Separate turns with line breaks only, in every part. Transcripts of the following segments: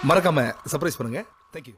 மறக்காம சர்ப்ரைஸ் பண்ணுங்க தேங்க்யூ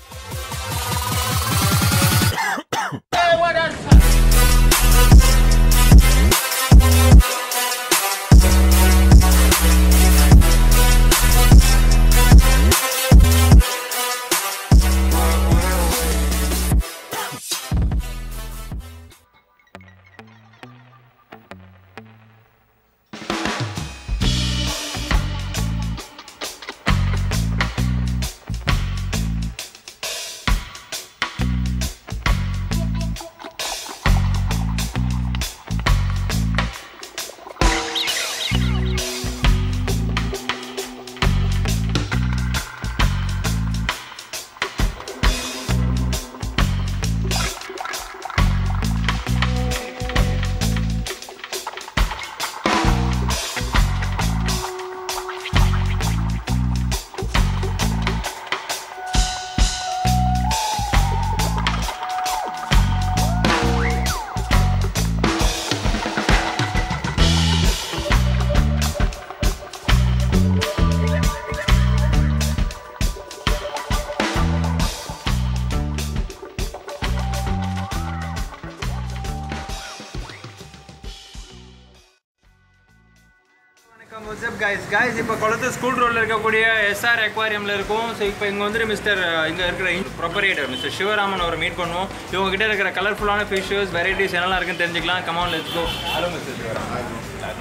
வணக்கம் வாட்ஸ்அப் கைஸ் கைஸ் இப்போ குளத்து ஸ்கூல் ரோடில் இருக்கக்கூடிய எஸ்ஆர் அக்வாரியமில் இருக்கும் ஸோ இப்போ இங்கே வந்துட்டு மிஸ்டர் இங்கே இருக்கிற ப்ரொப்பரேட்டர் மிஸ்டர் சிவராமன் அவரை மீட் பண்ணுவோம் இவங்க கிட்ட இருக்கிற கலர்ஃபுல்லான ஃபிஷஸ் வெரைட்டிஸ் என்னெல்லாம் இருக்குன்னு தெரிஞ்சுக்கலாம் come on let's go hello mister Sivaraman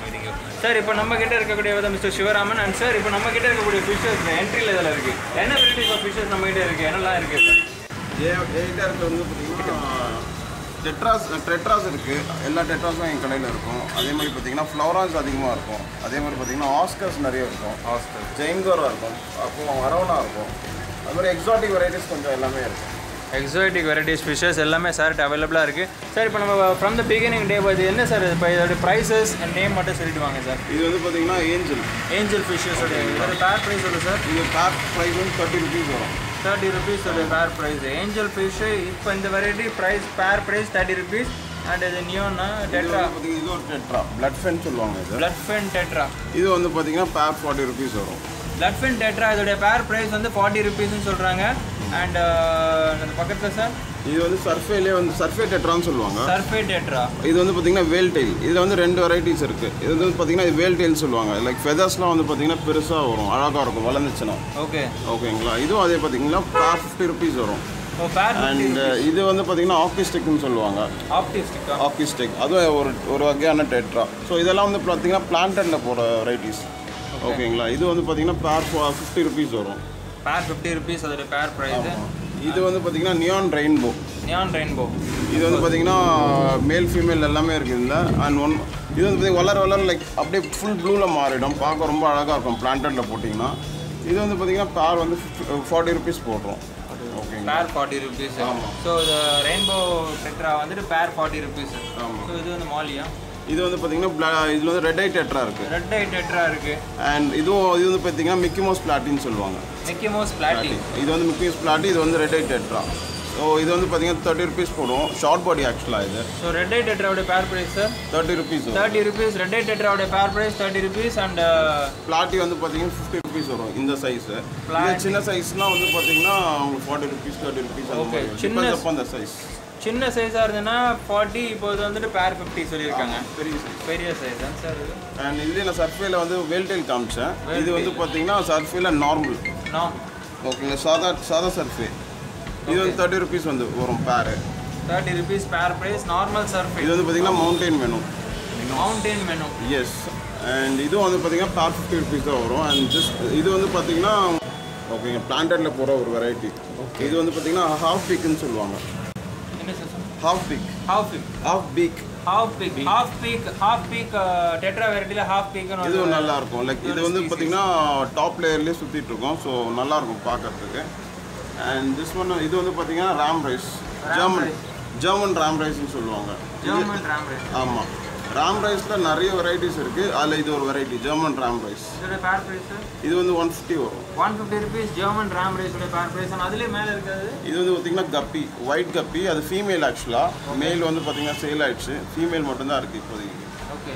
sir இப்போ நம்ம கிட்ட இருக்கக்கூடிய வித மிஸ்டர் சிவராமன் அண்ட் சார் இப்போ நம்ம கிட்ட இருக்கக்கூடிய ஃபிஷஸ் என்ட்ரியில் இதில் இருக்குது என்ன வெரைட்டிஸ் ஆஃப் ஃபிஷஸ் நம்ம கிட்ட இருக்குது என்னெல்லாம் இருக்குது சார்
எயிட்டாக இருக்கிறது வந்து பார்த்தீங்கன்னா டெட்ராஸ் டெட்ராஸ் இருக்குது எல்லா டெட்ராஸும் என் கடையில் இருக்கும் அதே மாதிரி பார்த்தீங்கன்னா ஃப்ளவராஸ் அதிகமாக இருக்கும் அதே மாதிரி பார்த்தீங்கன்னா ஆஸ்கர்ஸ் நிறைய இருக்கும் ஆஸ்கர் ஜெயின்கோரா இருக்கும் அப்புறம் அரவணா இருக்கும் அது மாதிரி எக்ஸாட்டிக் வெரைட்டிஸ் கொஞ்சம் எல்லாமே இருக்கும்
எக்ஸாட்டிக் வெரைட்டிஸ் ஃபிஷஸ் எல்லாமே சார்ட்டு அவைலபிளாக இருக்குது சார் இப்போ நம்ம ஃப்ரம் த பிகினிங் டே இது என்ன சார் இப்போ இதோட ப்ரைஸஸ் அண்ட் நேம் மட்டும் சொல்லிட்டு வாங்க சார்
இது வந்து பார்த்தீங்கன்னா ஏஞ்சல்
ஏஞ்சல் ஃபிஷஸோட இதோட பேர் ப்ரைஸ் சொல்லு சார்
இது பேக் ப்ரைஸ் வந்து தேர்ட்டி ருபீஸ் வரும்
தேர்ட்டி ருபீஸ் ஒரு பேர் ப்ரைஸ் ஏஞ்சல் ஃபிஷ்ஷு இப்போ இந்த variety price pair price thirty rupees and இது நியோனா
இது
டெட்ரா
வந்து பார்த்தீங்கன்னா இது ஒரு டெட்ரா பிளட் ஃபென் சொல்லுவாங்க இது
பிளட் ஃபென் டெட்ரா
இது வந்து பார்த்தீங்கன்னா பேர் ஃபார்ட்டி ருபீஸ் வரும்
பிளட் ஃபென் டெட்ரா இதோட பேர் ப்ரைஸ் வந்து ஃபார்ட்டி ருபீஸ்னு சொல்கிறாங்க அண்ட் அந்த பக்கத்தில் சார்
இது வந்து சர்ஃபேலே வந்து சர்ஃபே டெட்ரான்னு சொல்லுவாங்க
சர்ஃபே டெட்ரா
இது வந்து பார்த்தீங்கன்னா வேல் டெயில் இதில் வந்து ரெண்டு வெரைட்டிஸ் இருக்குது இது வந்து பார்த்தீங்கன்னா இது வேல் டெயில் சொல்லுவாங்க லைக் ஃபெதர்ஸ்லாம் வந்து பார்த்தீங்கன்னா பெருசாக வரும் அழகாக இருக்கும் வளர்ந்துச்சுன்னா
ஓகே
ஓகேங்களா இதுவும் அதே பார்த்தீங்கன்னா பேர் ஃபிஃப்டி ருபீஸ் வரும்
ஓ பேர்
அண்ட் இது வந்து பார்த்தீங்கன்னா ஆக்கிஸ்டிக்னு சொல்லுவாங்க
ஆப்டிஸ்டிக்கா
ஆக்கிஸ்டிக் அதுவும் ஒரு ஒரு வகையான டெட்ரா ஸோ இதெல்லாம் வந்து பார்த்தீங்கன்னா பிளான்டனில் போகிற வெரைட்டிஸ் ஓகேங்களா இது வந்து பார்த்தீங்கன்னா பேர் ஃபிஃப்டி ருபீஸ் வரும்
பேர் ஃபிஃப்டி ருபீஸ் அதோட பேர் ப்ரைஸ்
இது வந்து பார்த்தீங்கன்னா நியான் ரெயின்போ
நியான் ரெயின்போ
இது வந்து பார்த்தீங்கன்னா மேல் ஃபீமேல் எல்லாமே இருக்குது இதில் அண்ட் ஒன் இது வந்து பார்த்தீங்கன்னா வளர வளர லைக் அப்படியே ஃபுல் ப்ளூவில் மாறிடும் பார்க்க ரொம்ப அழகாக இருக்கும் பிளான்டனில் போட்டிங்கன்னா இது வந்து பார்த்தீங்கன்னா பேர் வந்து ஃபார்ட்டி ருபீஸ் போடுறோம் ஓகேங்களா
பேர் ஃபார்ட்டி ருபீஸ் ஸோ இது ரெயின்போ டெட்ரா வந்துட்டு பேர் ஃபார்ட்டி ருபீஸ்
ஆமாம்.
ஸோ இது வந்து மாலியா
இது வந்து பார்த்தீங்கன்னா bla- இதில் வந்து ரெட் ஐ டெட்ரா இருக்குது
ரெட் ஐ டெட்ரா இருக்கு
அண்ட் இதுவும் இது வந்து பார்த்தீங்கன்னா மிக்கி மவுஸ் பிளாட்டின்னு சொல்லுவாங்க
மிக்கி மவுஸ் பிளாட்டி
இது வந்து மிக்கி மவுஸ் பிளாட்டி இது வந்து ரெட் ஐ டெட்ரா ஸோ இது வந்து பார்த்தீங்கன்னா தேர்ட்டி ருபீஸ் போடும் ஷார்ட் பாடி ஆக்சுவலாக இது
ஸோ ரெட் ஐ டெட்ராவோட pair price sir
thirty rupees வரும்
தேர்ட்டி ருபீஸ் ரெட் ஐ டெட்ராவோட pair price thirty rupees and
platy வந்து பார்த்தீங்கன்னா ஃபிஃப்டி ருபீஸ் வரும் இந்த சைஸு
Platy.
இது சின்ன சைஸ்னால் வந்து பார்த்தீங்கன்னா உங்களுக்கு ஃபார்ட்டி ருபீஸ் தேர்ட்டி ருபீஸ் அந்த
Okay,
மாதிரி
சின்ன-
சின்ன அந்த சைஸ்
சின்ன சைஸாக இருந்ததுன்னா ஃபார்ட்டி இப்போ இது வந்துட்டு பேர் ஃபிஃப்டி சொல்லியிருக்காங்க
பெரிய சைஸ்
பெரிய சைஸ் தான் சார் இது
அண்ட் இதுலேயே நான் சர்ஃபேல வந்து வேல்டெயில் காமிச்சேன் இது வந்து பார்த்தீங்கன்னா சர்ஃபேல நார்மல்
நாம்
ஓகேங்களா சாதா சாதா சர்ஃபே இது வந்து தேர்ட்டி ருபீஸ் வந்து வரும் pair
thirty rupees pair price normal surface
இது வந்து பார்த்தீங்கன்னா மவுண்டெயின் மெனு
மவுண்டெயின் மெனு
எஸ் அண்ட் இதுவும் வந்து பார்த்தீங்கன்னா பேர் ஃபிஃப்டி ருபீஸ் தான் வரும் அண்ட் ஜஸ்ட் இது வந்து பார்த்தீங்கன்னா ஓகேங்க பிளான்டனில் போகிற ஒரு வெரைட்டி இது வந்து பார்த்தீங்கன்னா ஹாஃப் பீக்குன்னு சொல்லுவாங்க
என்ன sir
half beak
half beak
half beak
half beak half beak half beak tetra வெரைட்டியில் ஹாஃப் பீக்னு
இதுவும் நல்லா இருக்கும் லைக் இது வந்து பார்த்தீங்கன்னா டாப் லேயர்லேயே சுற்றிட்டு இருக்கும் ஸோ நல்லா இருக்கும் பார்க்கறதுக்கு அண்ட் திஸ் ஒன் இது வந்து பார்த்தீங்கன்னா ram rice German German ram ரைஸ்னு சொல்லுவாங்க
ஜெர்மன் ராம் ரைஸ்
ஆமாம் ராம் ரைஸில் நிறைய வெரைட்டிஸ் இருக்குது அதில் இது ஒரு வெரைட்டி ஜெர்மன் ராம் ரைஸ்
இதோட பேர் ப்ரைஸ்
இது வந்து ஒன் ஃபிஃப்டி வரும்
one fifty rupees German ram ரைஸோட பேர் ப்ரைஸ் அதுலேயே மேலே இருக்காது
இது வந்து பார்த்தீங்கன்னா கப்பி ஒயிட் கப்பி அது ஃபீமேல் ஆக்சுவலாக மேல் வந்து பார்த்தீங்கன்னா சேல் ஆயிடுச்சு ஃபீமேல் மட்டும்தான் இருக்குது இப்போதைக்கு
ஓகே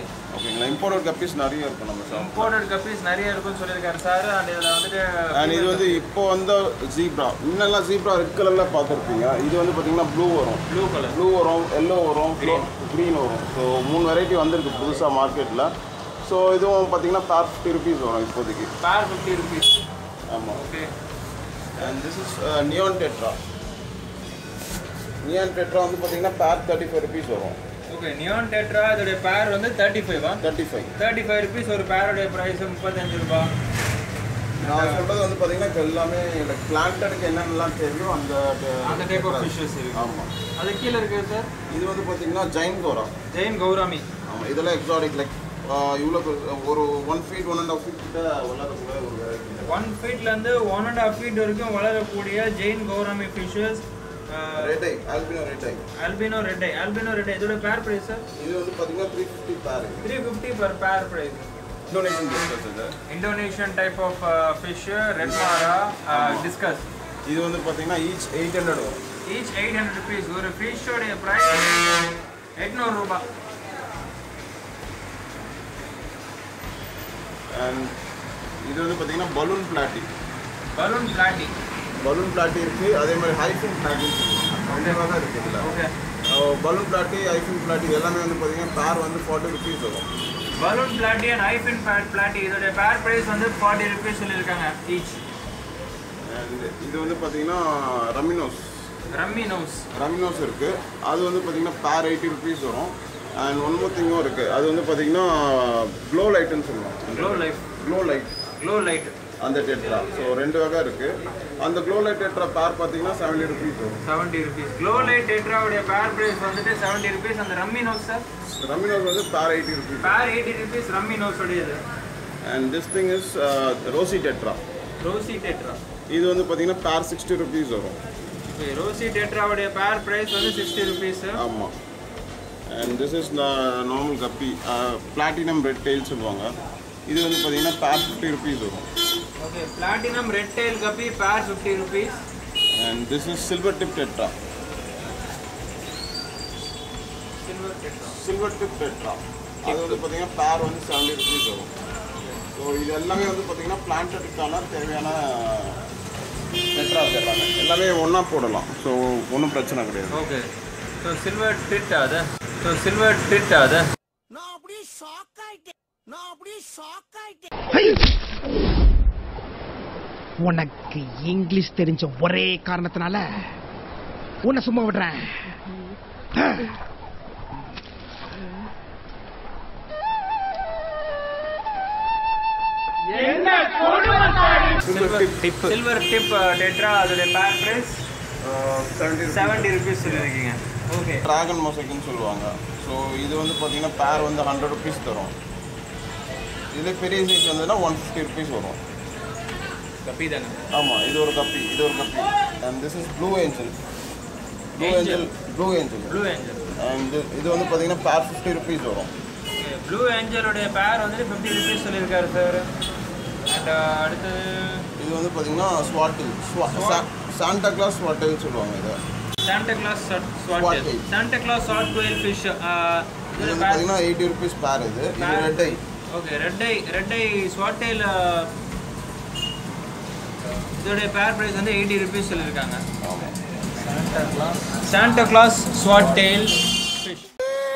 ஓகேங்களா இம்போர்ட்டட் கப்பீஸ் நிறைய இருக்கும் நம்ம ஷாப்
இம்போர்ட்டட் கப்பீஸ் நிறைய இருக்குன்னு சொல்லியிருக்காரு சார் அண்ட் இதில் வந்துட்டு
அண்ட் இது வந்து இப்போ வந்த ஜீப்ரா முன்னெல்லாம் ஜீப்ரா ரெட் கலரில் பார்த்துருப்பீங்க இது வந்து பார்த்தீங்கன்னா ப்ளூ வரும்
ப்ளூ கலர்
ப்ளூ வரும் எல்லோ வரும் க்ரீன் வரும் ஸோ மூணு வெரைட்டி வந்திருக்கு புதுசாக மார்க்கெட்டில் ஸோ இதுவும் பார்த்தீங்கன்னா பேர் ஃபிஃப்டி ருபீஸ் வரும் இப்போதைக்கு
பேர் ஃபிஃப்டி ருபீஸ்
ஆமாம்
okay
and this is neon tetra neon tetra வந்து பார்த்தீங்கன்னா பேர் தேர்ட்டி ஃபைவ் ருபீஸ் வரும்
ஓகே நியான் டெட்ரா இதோடைய பேர் வந்து தேர்ட்டி ஃபைவா
thirty five
thirty five rupees ஒரு பேருடைய ப்ரைஸ் முப்பத்தஞ்சு ரூபாய்
நான் சொல்கிறது வந்து பார்த்தீங்கன்னா இப்போ எல்லாமே எனக்கு பிளான்டடுக்கு என்னென்னலாம் தேவையோ அந்த
அந்த டைப் ஆஃப் ஃபிஷ்ஷஸ் இருக்கு
ஆமாம்
அது கீழே இருக்குது சார்
இது வந்து பார்த்தீங்கன்னா ஜெயின் கோரா
ஜெயின் கௌராமி
ஆமாம் இதெல்லாம் எக்ஸாடிக் லைக் இவ்வளோ ஒரு one feet one and half feet கிட்ட வளரக்கூடிய ஒரு வெரைட்டி
ஒன் ஃபீட்லேருந்து ஒன் அண்ட் ஹாஃப் ஃபீட் வரைக்கும் வளரக்கூடிய giant gourami fishes
red eye albino red eye
albino ரெட்டை ஆல்பினோ ரெட்டை இதோட பேர் ப்ரைஸ் சார்
இது வந்து பார்த்தீங்கன்னா three fifty pair
three fifty per pair price
Indonesian discus இது
Indonesian type of fish red மாரா டிஸ்கஸ்
இது வந்து பார்த்தீங்கன்னா ஈச் எயிட் ஹண்ட்ரட் வரும்
ஈச் எயிட் ஹண்ட்ரட் ருபீஸ் ஒரு ஃபிஷ்ஷோடைய ப்ரைஸ் எட்நூறு ரூபாய்
அண்ட் இது வந்து பார்த்தீங்கன்னா balloon platy
balloon platy
balloon platy இருக்கு அதே மாதிரி ஹைஃபின் பிளாட்டி ரெண்டு வகை இருக்கு இதில்
ஓகே
பலூன் பிளாட்டி ஹைஃபின் பிளாட்டி இது எல்லாமே வந்து பார்த்தீங்கன்னா பேர் வந்து ஃபார்ட்டி ருபீஸ் வரும்
balloon platy and hi fin platy இதோட பேர் ப்ரைஸ் வந்து ஃபார்ட்டி ருபீஸ் சொல்லியிருக்காங்க ஈச்
அண்ட் இது வந்து பார்த்தீங்கன்னா ரமினோஸ்
ரம்மி நோஸ்
ரமினோஸ் இருக்கு அது வந்து பார்த்தீங்கன்னா பேர் எயிட்டி ருபீஸ் வரும் அண்ட் ஒன் மோர் திங்கும் இருக்கு அது வந்து பார்த்தீங்கன்னா க்ளோ லைட்டுன்னு சொல்லுவாங்க
glow light
glow light
glow light
அந்த டெட்ரா ஸோ ரெண்டு வகை இருக்கு அந்த க்ளோ லைட் டெட்ரா பேர் பார்த்தீங்கன்னா செவன்டி ருபீஸ் வரும்
செவன்ட்டி ருபீஸ் க்ளோ லைட் டெட்ராவுடைய பேர் ப்ரைஸ் வந்துட்டு செவன்ட்டி ருபீஸ் அந்த ரம்மி நோஸ் சார்
ரமினோஸ் வந்து pair eighty rupees
pair eighty rupees rummy nose உடையது
and this thing is rosy tetra
Rousey tetra
இது வந்து பார்த்தீங்கன்னா பேர் சிக்ஸ்டி ருபீஸ் வரும்
okay rosy டெட்ராவுடைய பேர் ப்ரைஸ் வந்து சிக்ஸ்டி ருபீஸ்
ஆமாம் and this is normal guppy platinum red tail சொல்லுவாங்க இது வந்து பார்த்தீங்கன்னா பேர் ஃபிஃப்டி ருபீஸ் வரும்
okay platinum red tail guppy pair fifty rupees
and this is silver tip tetra
silver tetra
silver tip tetra அது வந்து பார்த்தீங்கன்னா pair வந்து seventy rupees வரும் ஸோ இது எல்லாமே வந்து பார்த்தீங்கன்னா பிளான்டடுக்கான தேவையான டெட்ராஸ் எல்லாமே எல்லாமே ஒன்றா போடலாம் ஸோ ஒன்றும் பிரச்சனை கிடையாது
ஓகே ஸோ சில்வர் ட்ரிட் அது ஸோ சில்வர் ட்ரிட் அது
நான் அப்படியே ஷாக் ஆயிட்டேன் நான் அப்படியே ஷாக் ஆயிட்டேன்
உனக்கு இங்கிலீஷ் தெரிஞ்ச ஒரே காரணத்தினால உன்னை சும்மா விடுறேன்
silver tip
silver tip tetra அதோடைய pair price
seventy
seventy rupees சொல்லியிருக்கீங்க ஓகே
ட்ராகன் மொசைக்குன்னு சொல்லுவாங்க ஸோ இது வந்து பார்த்தீங்கன்னா பேர் வந்து ஹண்ட்ரட் ருபீஸ் தரும் இதே பெரிய சைஸ் வந்ததுன்னா ஒன் ஃபிஃப்டி ருபீஸ் வரும்
கப்பி தானே
ஆமாம் இது ஒரு கப்பி இது ஒரு guppy and this is blue angel blue
Angel.
Angel blue angel
blue angel
and இது வந்து பார்த்தீங்கன்னா பேர் ஃபிஃப்டி ருபீஸ் வரும்
ப்ளூ ஏஞ்சலுடைய பேர் வந்துட்டு ஃபிஃப்டி ருபீஸ் சொல்லியிருக்காரு சார் அண்ட் அடுத்தது
இது வந்து பார்த்தீங்கன்னா ஸ்வாட்டில் சாண்டா கிளாஸ் ஸ்வாட்டில் சொல்லுவாங்க இதை
Santa Claus
Swat
sword
tail.
Santa Claus சாட் குயில் ஃபிஷ்
இது
இதோட
வந்து
பேர்
பார்த்தீங்கன்னா எயிட்டி ருபீஸ் பேர் இது இது
Pair.
Red eye
okay red eye red eye sword tail இதோடைய பேர் ப்ரைஸ் வந்து எயிட்டி ருபீஸ் சொல்லியிருக்காங்க
ஆமாம்
Santa Claus sword tail fish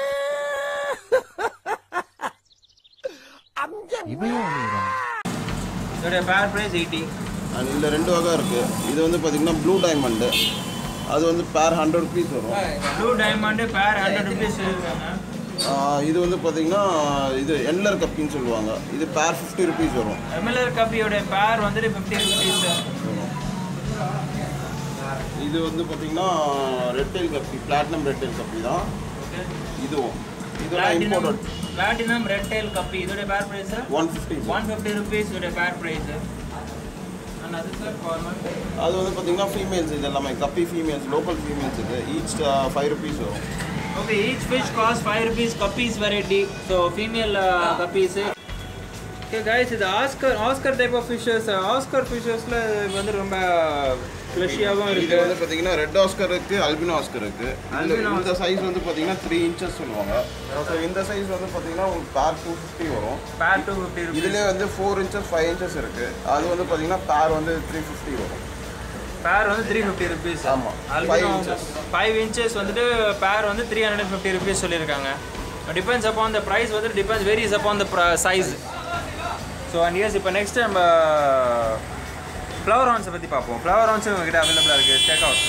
இதோடைய பேர் ப்ரைஸ் எயிட்டி
அண்ட் இதில் ரெண்டு வகை இருக்குது இது வந்து பார்த்தீங்கன்னா ப்ளூ டைமண்டு அது வந்து பேர் ஹண்ட்ரட் ருபீஸ் வரும்
blue diamond pair hundred rupees சொல்லியிருக்காங்க
ஆஹ் இது வந்து பார்த்தீங்கன்னா இது என்லர் கப்பின்னு சொல்லுவாங்க இது பேர் ஃபிஃப்டி ருபீஸ் வரும்
எம்எல்ஆர் கப்பியோடைய பேர் வந்துட்டு ஃபிஃப்டி ருபீஸ்
இது வந்து பார்த்தீங்கன்னா ரெட்டெயில் கப்பி பிளாட்டினம் ரெட்டெயில் கப்பி தான் இதுவும் இதெல்லாம்
platinum
imported
platinum red tail guppy இதோடைய pair price
one fifty
one fifty rupees இதோடைய பேர் ப்ரைஸ் அண்ட் அது சார் ஃபார்மல்
அது வந்து பார்த்தீங்கன்னா ஃபீமேல்ஸ் இது எல்லாமே கப்பி ஃபீமேல்ஸ் லோக்கல் ஃபீமேல்ஸ் இது ஈச் ஃபைவ் ருபீஸ் வரும்
okay each fish cost five rupees guppies variety so female guppies okay guys இது Oscar Oscar type of fishes Oscar ஃபிஷஸில் வந்து ரொம்ப ஃப்ளஷியாகவும்
இது
இருக்கு
வந்து பார்த்தீங்கன்னா ரெட் ஆஸ்கர் இருக்கு அல்பினோ ஆஸ்கர் இருக்கு இந்த-
Albino
இந்த சைஸ் வந்து பார்த்தீங்கன்னா த்ரீ இன்ச்சஸ் சொல்லுவாங்க ஸோ இந்த சைஸ் வந்து பார்த்தீங்கன்னா உங்களுக்கு பேர் டூ ஃபிஃப்டி வரும்
பேர் டூ ஃபிஃப்டி ருபீஸ்
இதுலேயே வந்து ஃபோர் இன்ச்சஸ் ஃபைவ் இன்ச்சஸ் இருக்கு அது வந்து பார்த்தீங்கன்னா பேர் வந்து த்ரீ ஃபிஃப்டி வரும்
பேர் வந்து த்ரீ ஃபிஃப்டி ருபீஸ்
ஆமா.
Albino
Five inches.
Five inches வந்துட்டு பேர் வந்து த்ரீ ஹண்ட்ரட் ஃபிஃப்டி ருபீஸ் சொல்லியிருக்காங்க டிபெண்ட்ஸ் அப்பான் த ப்ரைஸ் வந்து depends varies upon the size so and years இப்போ நெக்ஸ்ட் நம்ம ஃப்ளவர் ஹான்ஸை பற்றி பார்ப்போம் ஃப்ளவர் ஹான்ஸும் உங்ககிட்ட அவைலபிளாக இருக்குது செக் அவுட்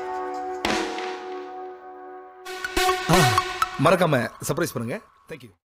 மறக்காம சர்ப்ரைஸ் பண்ணுங்க தேங்க்யூ